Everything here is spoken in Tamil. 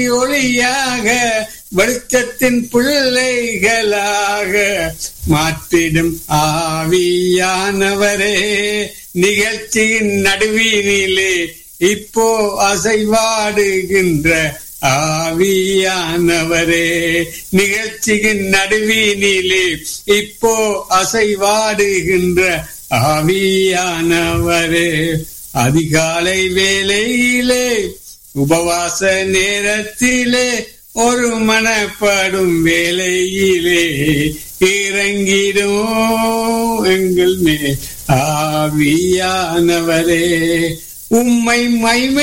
ஒளியாக வெளிச்சத்தின் பிள்ளைகளாக மாற்றிடும் ஆவியானவரே நிகழ்ச்சியின் நடுவினிலே இப்போ அசைவாடுகின்ற ஆவியானவரே நிகழ்ச்சியின் நடுவினிலே இப்போ அசைவாடுகின்ற ஆவியானவரே அதிகாலை வேளையிலே உபவாச நேரத்திலே ஒரு மனப்படும் வேலையிலே இறங்கிடும் எங்கள் மேல் ஆவியானவரே உம்மை மைமை